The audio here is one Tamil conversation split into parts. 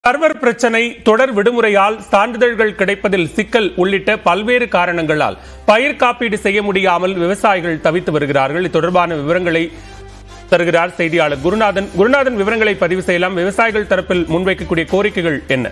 சர்வர் பிரச்சனை தொடர் விடுமுறையால் சான்றிதழ்கள் கிடைப்பதில் சிக்கல் உள்ளிட்ட பல்வேறு காரணங்களால் பயிர் காப்பீடு செய்ய முடியாமல் விவசாயிகள் தவித்து வருகிறார்கள் இது தொடர்பான விவரங்களை தருகிறார் செய்தியாளர் குருநாதன் குருநாதன் விவரங்களை பதிவு செய்யலாம் விவசாயிகள் தரப்பில் முன்வைக்கக்கூடிய கோரிக்கைகள் என்ன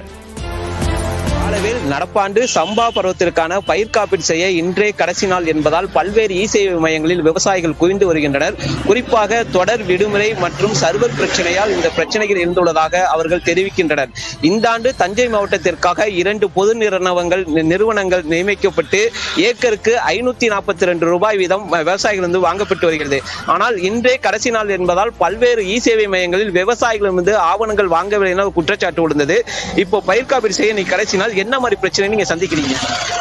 அளவில் நடப்பாண்டு சம்பா பருவத்திற்கான பயிர் காப்பீடு செய்ய இன்றே கடைசி நாள் என்பதால் பல்வேறு இ சேவை மையங்களில் விவசாயிகள் குவிந்து வருகின்றனர் குறிப்பாக தொடர் விடுமுறை மற்றும் சர்வர் பிரச்சனையால் இந்த பிரச்சனைகள் இருந்துள்ளதாக அவர்கள் தெரிவிக்கின்றனர் இந்த ஆண்டு தஞ்சை மாவட்டத்திற்காக இரண்டு பொது நிறுவனங்கள் நிறுவனங்கள் நியமிக்கப்பட்டு ஏக்கருக்கு ஐநூத்தி நாற்பத்தி ரெண்டு ரூபாய் வீதம் விவசாயிகள் வந்து வாங்கப்பட்டு வருகிறது ஆனால் இன்றே கடைசி நாள் என்பதால் பல்வேறு இ சேவை மையங்களில் விவசாயிகளிடமிருந்து ஆவணங்கள் வாங்கவில்லை என ஒரு குற்றச்சாட்டு விழுந்தது இப்போ பயிர் காப்பீடு செய்ய நீ கடைசி நாள் என்ன மாதிரி பிரச்சனை நீங்க சந்திக்கிறீங்க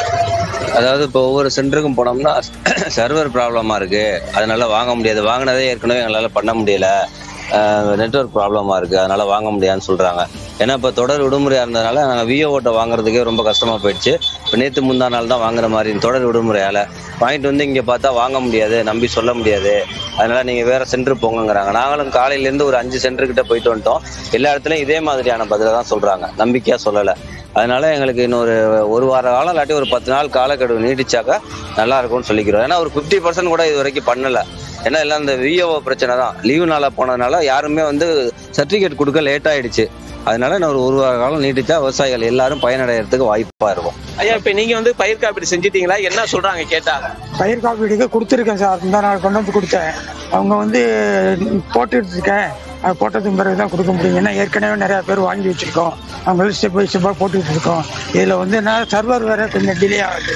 அதாவது இப்போ ஒவ்வொரு சென்டருக்கும் போனோம்னா சர்வர் ப்ராப்ளமா இருக்கு அதனால வாங்க முடியாது வாங்கினதே ஏற்கனவே எங்களால் பண்ண முடியல நெட்ஒர்க் ப்ராப்ளமா இருக்கு அதனால வாங்க முடியாதுன்னு சொல்றாங்க ஏன்னா இப்போ தொடர் விடுமுறையா இருந்ததுனால நாங்கள் விஓ ஓட்டை வாங்குறதுக்கே ரொம்ப கஷ்டமா போயிடுச்சு இப்போ நேற்று முந்தா நாள் தான் வாங்குற மாதிரி தொடர் விடுமுறையால வாங்கிட்டு வந்து இங்கே பார்த்தா வாங்க முடியாது நம்பி சொல்ல முடியாது அதனால நீங்க வேற சென்டர் போங்கங்கிறாங்க நாங்களும் காலையிலேருந்து ஒரு அஞ்சு சென்டர் கிட்ட போயிட்டு வந்துட்டோம் எல்லா இடத்துலயும் இதே மாதிரியான பதில தான் சொல்றாங்க நம்பிக்கையா சொல்லலை அதனால எங்களுக்கு இன்னொரு ஒரு வார காலம் இல்லாட்டி ஒரு பத்து நாள் காலக்கெடு நீடிச்சாக்கா நல்லா இருக்கும்னு சொல்லிக்கிறோம் ஏன்னா ஒரு ஃபிஃப்டி பர்சன்ட் கூட இது வரைக்கும் பண்ணல ஏன்னா எல்லாம் இந்த விஓ பிரச்சனை தான் லீவு நாளா போனதுனால யாருமே வந்து சர்டிஃபிகேட் கொடுக்க லேட் ஆயிடுச்சு அதனால நான் ஒரு ஒரு வார காலம் நீட்டிச்சா விவசாயிகள் எல்லாரும் பயனடைகிறதுக்கு வாய்ப்பா இருக்கும் ஐயா இப்ப நீங்க வந்து பயிர் காப்பீடு செஞ்சிட்டீங்களா என்ன சொல்றாங்க கேட்டா பயிர் காப்பீடுக்கு கொடுத்துருக்கேன் சார் இந்த நாள் கொண்டு வந்து கொடுத்தேன் அவங்க வந்து போட்டுட்டு இருக்கேன் அது போட்டதுக்கு பிறகு தான் கொடுக்க முடியும் ஏன்னா ஏற்கனவே நிறைய பேர் வாங்கி வச்சிருக்கோம் அவங்க ஸ்டெப் பை ஸ்டெப்பாக போட்டுட்டு இருக்கோம் இதில் வந்து என்ன சர்வர் வேற கொஞ்சம் டிலே ஆகுது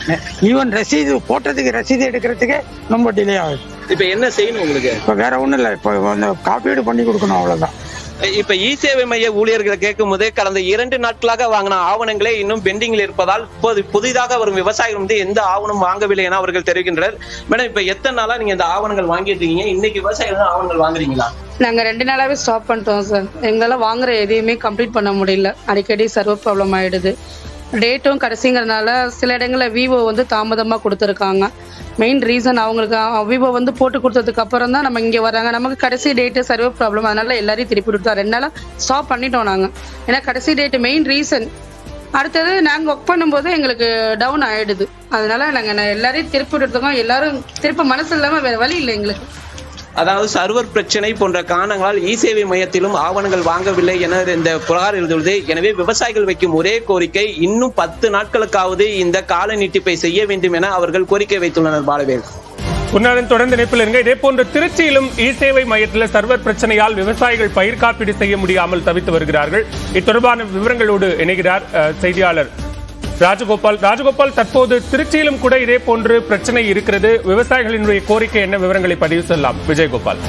ஈவன் ரசீது போட்டதுக்கு ரசீது எடுக்கிறதுக்கே ரொம்ப டிலே ஆகுது இப்ப என்ன செய்யணும் உங்களுக்கு இப்போ வேற ஒன்றும் இல்லை இப்போ வந்து காப்பீடு பண்ணி கொடுக்கணும் அவ்வளோதான் இப்ப இ சேவை மைய ஊழியர்களை கேட்கும் போது கடந்த இரண்டு நாட்களாக வாங்கின ஆவணங்களே இன்னும் பெண்டிங்ல இருப்பதால் இப்போது புதிதாக வரும் விவசாயிகள் வந்து எந்த ஆவணம் வாங்கவில்லை என அவர்கள் தெரிவிக்கின்றனர் மேடம் இப்ப எத்தனை நாளா நீங்க இந்த ஆவணங்கள் வாங்கிட்டு இருக்கீங்க இன்னைக்கு விவசாயிகள் தான் ஆவணங்கள் வாங்குறீங்களா நாங்க ரெண்டு நாளாவே ஸ்டாப் பண்ணிட்டோம் சார் எங்களால வாங்குற எதையுமே கம்ப்ளீட் பண்ண முடியல அடிக்கடி சர்வர் ப்ராப்ளம் ஆயிடுது டேட்டும் கடைசிங்கிறதுனால சில இடங்கள்ல விவோ வந்து தாமதமா கொடுத்துருக்காங்க மெயின் ரீசன் அவங்களுக்கு விவோ வந்து போட்டு கொடுத்ததுக்கு அப்புறம் தான் நம்ம இங்க வராங்க நமக்கு கடைசி டேட்டு சர்வர் ப்ராப்ளம் அதனால எல்லாரையும் திருப்பி விட்டோம் ரெண்டு நாளா ஸ்டாப் பண்ணிட்டோம் நாங்க ஏன்னா கடைசி டேட் மெயின் ரீசன் அடுத்தது நாங்க ஒர்க் பண்ணும்போது எங்களுக்கு டவுன் ஆயிடுது அதனால நாங்க எல்லாரையும் திருப்பி விட்டுருக்கோம் எல்லாரும் திருப்ப மனசு இல்லாம வேற வழி இல்லை எங்களுக்கு அதாவது சர்வர் பிரச்சனை போன்ற காரணங்களால் இ சேவை மையத்திலும் ஆவணங்கள் வாங்கவில்லை என இந்த புகார் இருந்துள்ளது எனவே விவசாயிகள் வைக்கும் ஒரே கோரிக்கை இன்னும் பத்து நாட்களுக்காவது இந்த கால நீட்டிப்பை செய்ய வேண்டும் என அவர்கள் கோரிக்கை வைத்துள்ளனர் பாலவேல் குருநாதன் தொடர்ந்து இணைப்பில் இருங்க இதே போன்று திருச்சியிலும் இ சேவை மையத்தில் சர்வர் பிரச்சனையால் விவசாயிகள் பயிர் காப்பீடு செய்ய முடியாமல் தவித்து வருகிறார்கள் இது தொடர்பான விவரங்களோடு இணைகிறார் அஹ், செய்தியாளர் ராஜகோபால் ராஜகோபால் தற்போது திருச்சியிலும் கூட இதே போன்று பிரச்சனை இருக்கிறது விவசாயிகளினுடைய கோரிக்கை என்ன விவரங்களை பதிவு செய்யலாம் விஜயகோபால்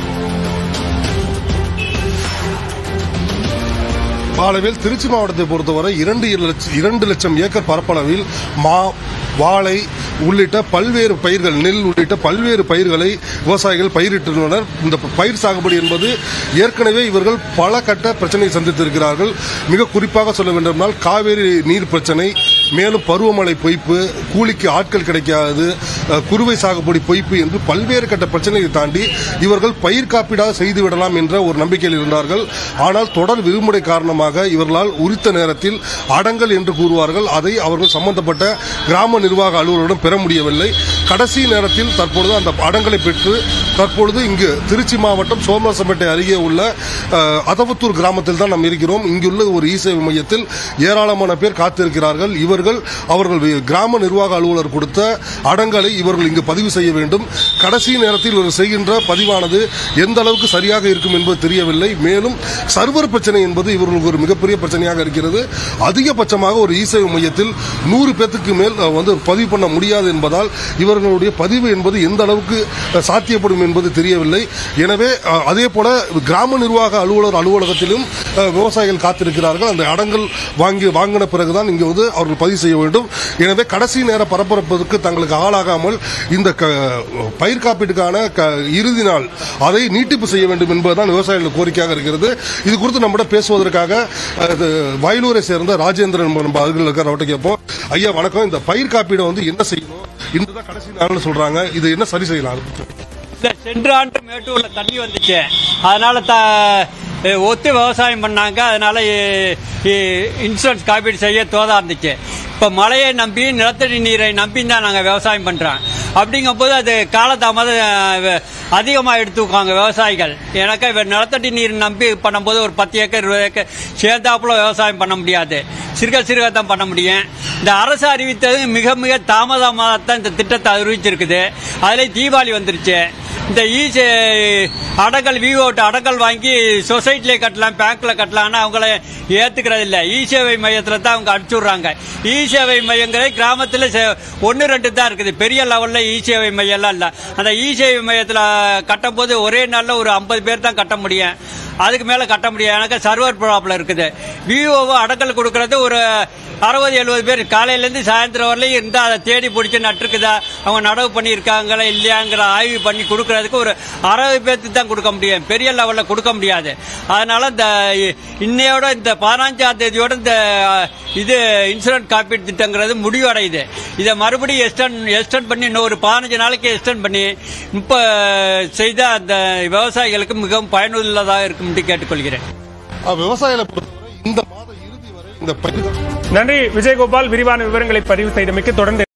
பாலவேல் திருச்சி மாவட்டத்தை பொறுத்தவரை இரண்டு லட்சம் இரண்டு லட்சம் ஏக்கர் பரப்பளவில் மா வாழை உள்ளிட்ட பல்வேறு பயிர்கள் நெல் உள்ளிட்ட பல்வேறு பயிர்களை விவசாயிகள் பயிரிட்டுள்ளனர் இந்த பயிர் சாகுபடி என்பது ஏற்கனவே இவர்கள் பல கட்ட பிரச்சனையை சந்தித்திருக்கிறார்கள் மிக குறிப்பாக சொல்ல வேண்டுமானால் காவேரி நீர் பிரச்சனை மேலும் பருவமழை பொய்ப்பு கூலிக்கு ஆட்கள் கிடைக்காது அஹ், குறுவை சாகுபடி பொய்ப்பு என்று பல்வேறு கட்ட பிரச்சனையை தாண்டி இவர்கள் பயிர் காப்பீடாக செய்து விடலாம் என்ற ஒரு நம்பிக்கையில் இருந்தார்கள் ஆனால் தொடர் விடுமுறை காரணமாக இவர்களால் உரித்த நேரத்தில் அடங்கல் என்று கூறுவார்கள் அதை அவர்கள் சம்பந்தப்பட்ட கிராம நிர்வாக அலுவலரிடம் பெற முடியவில்லை கடைசி நேரத்தில் தற்பொழுது அந்த அடங்கலை பெற்று தற்பொழுது இங்கு திருச்சி மாவட்டம் சோமரசம்பேட்டை அருகே உள்ள அஹ், அதவத்தூர் கிராமத்தில் தான் நாம் இருக்கிறோம் இங்குள்ள ஒரு இ சேவை மையத்தில் ஏராளமான பேர் காத்திருக்கிறார்கள் இவர்கள் அவர்கள் வி- கிராம நிர்வாக அலுவலர் கொடுத்த அடங்கலை இவர்கள் இங்கு பதிவு செய்ய வேண்டும் கடைசி நேரத்தில் இவர்கள் செய்கின்ற பதிவானது எந்த அளவுக்கு சரியாக இருக்கும் என்பது தெரியவில்லை மேலும் சர்வர் பிரச்சனை என்பது இவர்களுக்கு ஒரு மிகப்பெரிய பிரச்சனையாக இருக்கிறது அதிகபட்சமாக ஒரு இ சேவை மையத்தில் நூறு பேத்துக்கு மேல் அஹ், வந்து பதிவு பண்ண முடியாது என்பதால் இவர்களுடைய பதிவு என்பது எந்த அளவுக்கு அஹ், சாத்தியப்படும் என்பது தெரியவில்லை எனவே அஹ், அதே போல கிராம நிர்வாக அலுவலர் அலுவலகத்திலும் அஹ், விவசாயிகள் காத்திருக்கிறார்கள் அந்த அடங்கல் வாங்கி வாங்கின பிறகுதான் இங்கு வந்து அவர்கள் பதிவு செய்ய வேண்டும் எனவே கடைசி நேர பரபரப்பதற்கு தங்களுக்கு ஆளாகாமல் இந்த க- பயிர் காப்பீட்டுக்கான க- இறுதி நாள் அதை நீட்டிப்பு செய்ய வேண்டும் என்பதுதான் விவசாயிகள் கோரிக்கையாக இருக்கிறது இது குறித்து நம்மிடம் பேசுவதற்காக அஹ், இது வயலூரை சேர்ந்த ராஜேந்திரன் நம்ம நம்ம அருகில் இருக்கிற அவர்கிட்ட கேட்போம் ஐயா வணக்கம் இந்த பயிர் காப்பீடை வந்து என்ன செய்யணும் இன்றுதான் கடைசி நாள்னு சொல்றாங்க இது என்ன சரி செய்யலாம் இல்ல சென்ற ஆண்டு மேட்டூர்ல தண்ணி வந்துச்சு அதனால த எ, ஒத்து விவசாயம் பண்ணாங்க அதனால எ, எ, இன்சூரன்ஸ் காப்பீடு செய்ய தோதா இருந்துச்சு இப்போ மழையை நம்பி நிலத்தடி நீரை நம்பி தான் நாங்கள் விவசாயம் பண்ணுறோம் அப்படிங்கும்போது அது காலதாமதம் அதிகமாக எடுத்துக்குவாங்க விவசாயிகள் எனக்கு இப்ப நிலத்தடி நீர் நம்பி பண்ணும்போது ஒரு பத்து ஏக்கர் இருபது ஏக்கர் சேர்ந்தாப்புல விவசாயம் பண்ண முடியாது சிறுக சிறுக தான் பண்ண முடியும் இந்த அரசு அறிவித்தது மிக மிக தாமதமாக தான் இந்த திட்டத்தை அறிவிச்சிருக்குது அதில் தீபாவளி வந்துருச்சு இந்த ஈஸி அடங்கல் விவோட்டு அடங்கல் வாங்கி சொசைட்டிலே கட்டலாம் பேங்க்ல கட்டலாம்னு அவங்கள ஏத்துக்கிறது இல்லை இ சேவை மையத்தில் தான் அவங்க அனுப்பிச்சு விட்றாங்க இ சேவை மையங்கிறது கிராமத்தில் ஒன்று ரெண்டு தான் இருக்குது பெரிய லெவலில் இ சேவை மையம்லாம் இல்லை அந்த இ சேவை மையத்தில் கட்டும் போது ஒரே நாளில் ஒரு ஐம்பது பேர் தான் கட்ட முடியும் அதுக்கு மேலே கட்ட முடியாது எனக்கு சர்வர் ப்ராப்ளம் இருக்குது விவோவை அடக்கல் கொடுக்கறது ஒரு அறுபது எழுபது பேர் காலையிலேருந்து சாயந்தரம் வரலையும் இருந்தால் அதை தேடி பிடிச்சி நட்டுருக்குதா அவங்க நடவு பண்ணியிருக்காங்களா இல்லையாங்கிற ஆய்வு பண்ணி கொடுக்கறதுக்கு ஒரு அறுபது பேர்த்துக்கு தான் கொடுக்க முடியும் பெரிய லெவலில் கொடுக்க முடியாது அதனால இந்த இன்னையோட இந்த பதினஞ்சாம் தேதியோட இந்த இது இன்சூரன்ஸ் காப்பீடு திட்டங்கிறது முடிவடையுது இதை மறுபடியும் எக்ஸ்டெண்ட் எக்ஸ்டெண்ட் பண்ணி இன்னும் ஒரு பதினஞ்சு நாளைக்கு எக்ஸ்டெண்ட் பண்ணி இப்போ செய்த அந்த விவசாயிகளுக்கு மிகவும் பயனுள்ளதாக இருக்கும் என்று கேட்டுக்கொள்கிறேன் அஹ், விவசாயிகளை பொறுத்தவரை இந்த மாத இறுதி வரை இந்த பயிர்கள் நன்றி விஜயகோபால் விரிவான விவரங்களை பதிவு செய்தமைக்கு தொடர்ந்து